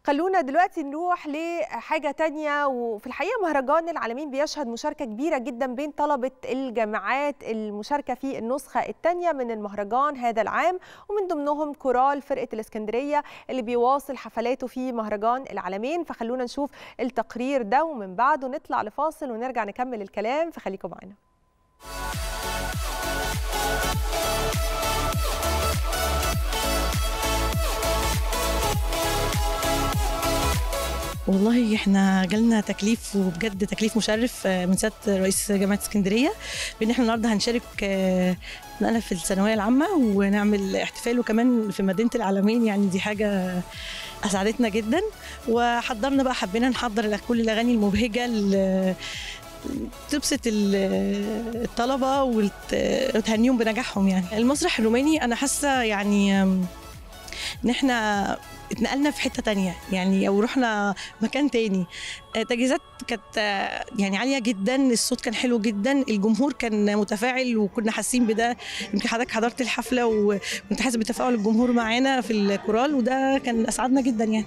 خلونا دلوقتي نروح لحاجة تانية وفي الحقيقة مهرجان العالمين بيشهد مشاركة كبيرة جدا بين طلبة الجامعات المشاركة في النسخة الثانية من المهرجان هذا العام ومن ضمنهم كورال فرقة الإسكندرية اللي بيواصل حفلاته في مهرجان العالمين فخلونا نشوف التقرير ده ومن بعده نطلع لفاصل ونرجع نكمل الكلام فخليكم معنا والله احنا جالنا تكليف وبجد تكليف مشرف من سياده رئيس جامعه اسكندريه بان احنا النهارده هنشارك نقلة في الثانويه العامه ونعمل احتفال وكمان في مدينه العالمين يعني دي حاجه اسعدتنا جدا وحضرنا بقى حبينا نحضر كل الاغاني المبهجه اللي تبسط الطلبه وتهنيهم بنجاحهم يعني المسرح الروماني انا حاسه يعني ان احنا اتنقلنا في حته تانية يعني او رحنا مكان تاني تجهيزات كانت يعني عاليه جدا الصوت كان حلو جدا الجمهور كان متفاعل وكنا حاسين بده يمكن حضرتك حضرت الحفله وكنت حاسس بتفاعل الجمهور معانا في الكورال وده كان اسعدنا جدا يعني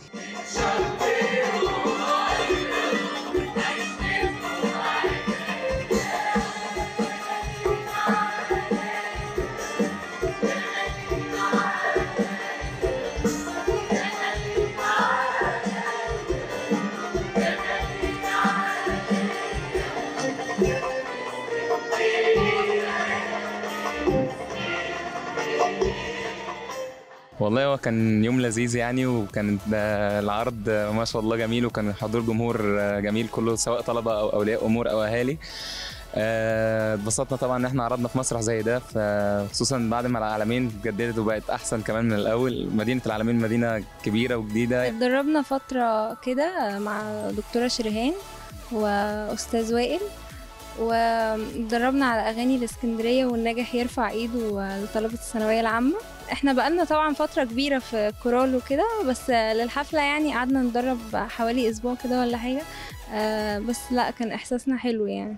والله هو كان يوم لذيذ يعني وكان العرض ما شاء الله جميل وكان حضور جمهور جميل كله سواء طلبه او اولياء امور او اهالي اتبسطنا طبعا ان احنا عرضنا في مسرح زي ده خصوصا بعد ما العالمين اتجددت وبقت احسن كمان من الاول مدينه العالمين مدينه كبيره وجديده اتدربنا فتره كده مع دكتوره شريهان واستاذ وائل واتدربنا على اغاني الاسكندريه والناجح يرفع ايده لطلبه الثانويه العامه احنا بقالنا طبعا فتره كبيره في كورال وكده بس للحفله يعني قعدنا نتدرب حوالي اسبوع كده ولا حاجه آه بس لا كان احساسنا حلو يعني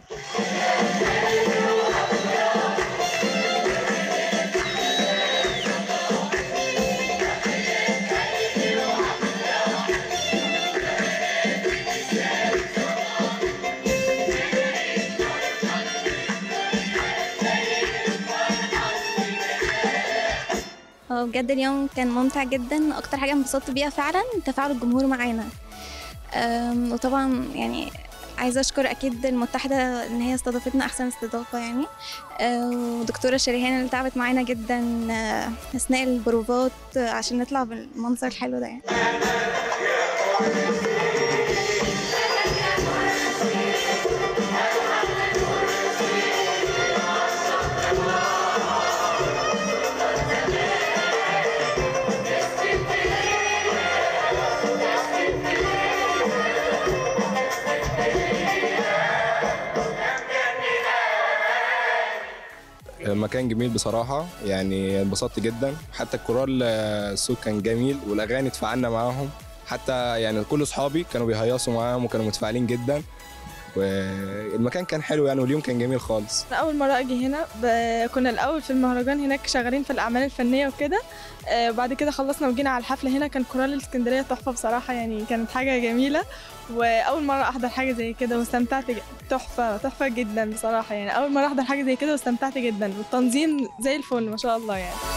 بجد اليوم كان ممتع جدا اكتر حاجه انبسطت بيها فعلا تفاعل الجمهور معانا وطبعا يعني عايزه اشكر اكيد المتحده ان هي استضافتنا احسن استضافه يعني ودكتوره شريهان اللي تعبت معانا جدا اثناء البروفات عشان نطلع بالمنظر الحلو ده يعني. مكان جميل بصراحة يعني انبسطت جدا حتى الكورال الصوت كان جميل والأغاني اتفاعلنا معاهم حتى يعني كل أصحابي كانوا بيهيصوا معاهم وكانوا متفاعلين جدا والمكان كان حلو يعني واليوم كان جميل خالص أنا أول مرة أجي هنا ب... كنا الأول في المهرجان هناك شغالين في الأعمال الفنية وكده وبعد كده خلصنا وجينا على الحفلة هنا كان كورال الإسكندرية تحفة بصراحة يعني كانت حاجة جميلة وأول مرة أحضر حاجة زي كده واستمتعت تحفة تحفة جدا بصراحة يعني أول مرة أحضر حاجة زي كده واستمتعت جدا والتنظيم زي الفل ما شاء الله يعني